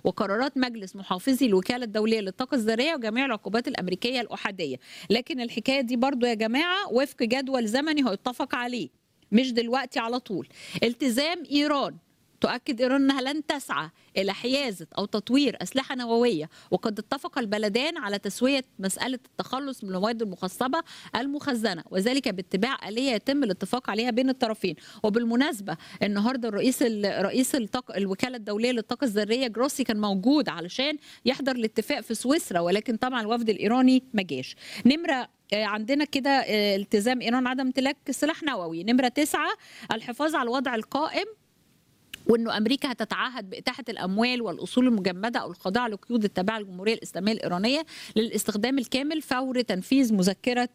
وقرارات مجلس محافظي الوكاله الدوليه للطاقه الذريه وجميع العقوبات الامريكيه الاحاديه لكن الحكايه دي برضو يا جماعه وفق جدول زمني هيتفق عليه مش دلوقتي على طول التزام ايران تؤكد إيران أنها لن تسعى إلى حيازة أو تطوير أسلحة نووية وقد اتفق البلدان على تسوية مسألة التخلص من المواد المخصبة المخزنة وذلك باتباع آلية يتم الاتفاق عليها بين الطرفين وبالمناسبة النهاردة الرئيس رئيس الطاقة الوكالة الدولية للطاقة الذرية جروسي كان موجود علشان يحضر الاتفاق في سويسرا ولكن طبعا الوفد الإيراني ما جاش نمرة عندنا كده التزام ايران عدم امتلاك سلاح نووي نمره تسعة الحفاظ على الوضع القائم وانه امريكا هتتعهد باتاحه الاموال والاصول المجمده او الخاضعه لقيود التابعه للجمهوريه الاسلاميه الايرانيه للاستخدام الكامل فور تنفيذ مذكره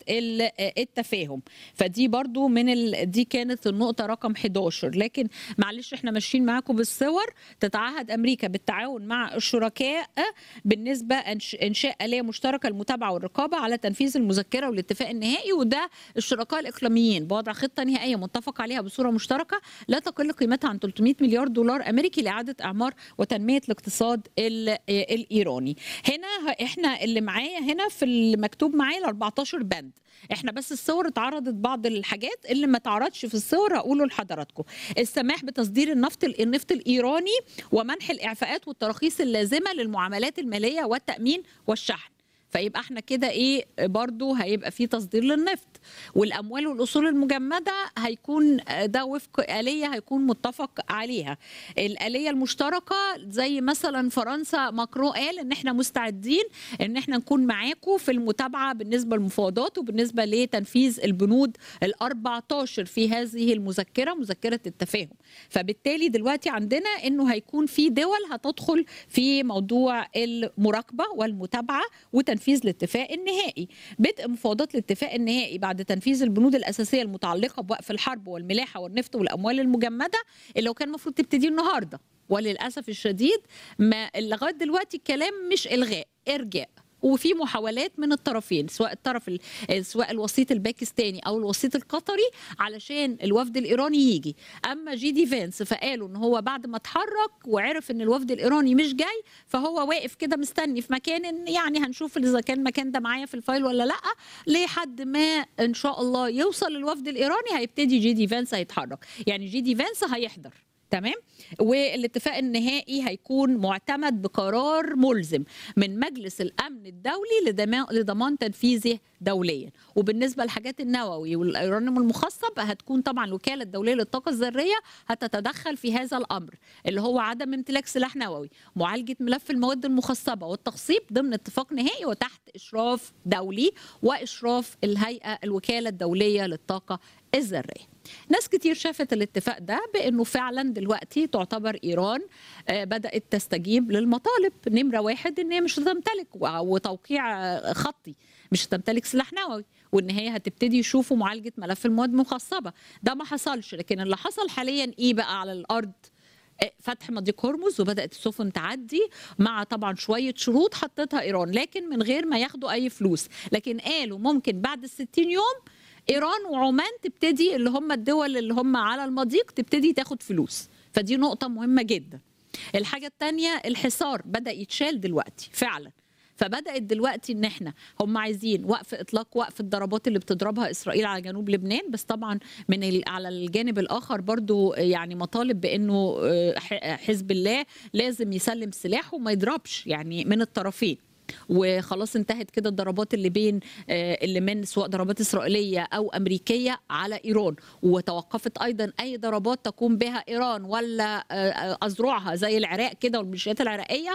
التفاهم فدي برضو من ال... دي كانت النقطه رقم 11 لكن معلش احنا ماشيين معاكم بالصور تتعهد امريكا بالتعاون مع الشركاء بالنسبه أنش... انشاء اليه مشتركه للمتابعه والرقابه على تنفيذ المذكره والاتفاق النهائي وده الشركاء الاقليميين بوضع خطه نهائيه متفق عليها بصوره مشتركه لا تقل قيمتها عن 300 مليار مليار دولار امريكي لاعاده اعمار وتنميه الاقتصاد الايراني هنا احنا اللي معايا هنا في المكتوب معايا ال 14 بند احنا بس الصور اتعرضت بعض الحاجات اللي ما اتعرضش في الصور هقوله لحضراتكم السماح بتصدير النفط النفط الايراني ومنح الاعفاءات والتراخيص اللازمه للمعاملات الماليه والتامين والشحن فيبقى احنا كده ايه برضو هيبقى في تصدير للنفط والاموال والاصول المجمده هيكون ده وفق اليه هيكون متفق عليها الاليه المشتركه زي مثلا فرنسا ماكرو قال ان احنا مستعدين ان احنا نكون معاكم في المتابعه بالنسبه للمفاوضات وبالنسبه لتنفيذ البنود ال 14 في هذه المذكره مذكره التفاهم فبالتالي دلوقتي عندنا انه هيكون في دول هتدخل في موضوع المراقبه والمتابعه وتنفيذ تنفيذ الاتفاق النهائي بدء مفاوضات الاتفاق النهائي بعد تنفيذ البنود الاساسيه المتعلقه بوقف الحرب والملاحه والنفط والاموال المجمده اللي هو كان المفروض تبتدي النهارده وللاسف الشديد ما لغايه دلوقتي الكلام مش الغاء ارجاء وفي محاولات من الطرفين سواء الطرف سواء الوسيط الباكستاني او الوسيط القطري علشان الوفد الايراني يجي اما جي دي فانس فقالوا ان هو بعد ما اتحرك وعرف ان الوفد الايراني مش جاي فهو واقف كده مستني في مكان إن يعني هنشوف اذا كان المكان ده معايا في الفايل ولا لا لحد ما ان شاء الله يوصل الوفد الايراني هيبتدي جي دي فانس هيتحرك يعني جي دي فانس هيحضر تمام والاتفاق النهائي هيكون معتمد بقرار ملزم من مجلس الامن الدولي لضمان تنفيذه دوليا وبالنسبه للحاجات النووي واليورانيوم المخصب هتكون طبعا الوكاله الدوليه للطاقه الذريه هتتدخل في هذا الامر اللي هو عدم امتلاك سلاح نووي معالجه ملف المواد المخصبه والتخصيب ضمن اتفاق نهائي وتحت اشراف دولي واشراف الهيئه الوكاله الدوليه للطاقه الذريه ناس كتير شافت الاتفاق ده بانه فعلا دلوقتي تعتبر ايران بدات تستجيب للمطالب نمره واحد ان هي مش هتمتلك وتوقيع خطي مش هتمتلك سلاح نووي وان هي هتبتدي يشوفوا معالجه ملف المواد المخصبه ده ما حصلش لكن اللي حصل حاليا ايه بقى على الارض فتح مضيق هرمز وبدات السفن تعدي مع طبعا شويه شروط حطتها ايران لكن من غير ما ياخدوا اي فلوس لكن قالوا ممكن بعد ال 60 يوم ايران وعمان تبتدي اللي هم الدول اللي هم على المضيق تبتدي تاخد فلوس فدي نقطه مهمه جدا الحاجه الثانيه الحصار بدا يتشال دلوقتي فعلا فبدات دلوقتي ان احنا هم عايزين وقف اطلاق وقف الضربات اللي بتضربها اسرائيل على جنوب لبنان بس طبعا من على الجانب الاخر برضو يعني مطالب بانه حزب الله لازم يسلم سلاحه وما يضربش يعني من الطرفين وخلاص انتهت كده الضربات اللي بين اللي من سواء ضربات اسرائيليه او امريكيه على ايران وتوقفت ايضا اي ضربات تقوم بها ايران ولا اذرعها زي العراق كده والميليشيات العراقيه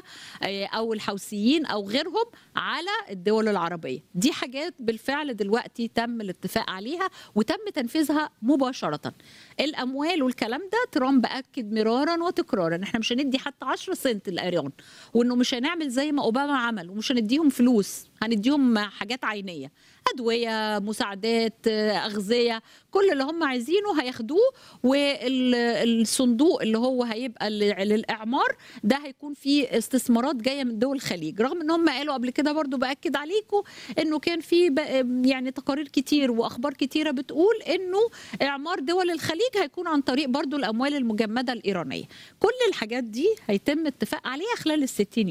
او الحوثيين او غيرهم على الدول العربيه دي حاجات بالفعل دلوقتي تم الاتفاق عليها وتم تنفيذها مباشره الاموال والكلام ده ترامب اكد مرارا وتكرارا احنا مش هندي حتى 10 سنت لايران وانه مش هنعمل زي ما اوباما عمل ومش مش هنديهم فلوس هنديهم حاجات عينيه ادويه مساعدات اغذيه كل اللي هم عايزينه هياخدوه والصندوق اللي هو هيبقى للاعمار ده هيكون فيه استثمارات جايه من دول الخليج رغم ان هم قالوا قبل كده برضو باكد عليكم انه كان في يعني تقارير كتير واخبار كتيره بتقول انه اعمار دول الخليج هيكون عن طريق برضو الاموال المجمده الايرانيه كل الحاجات دي هيتم اتفاق عليها خلال الستين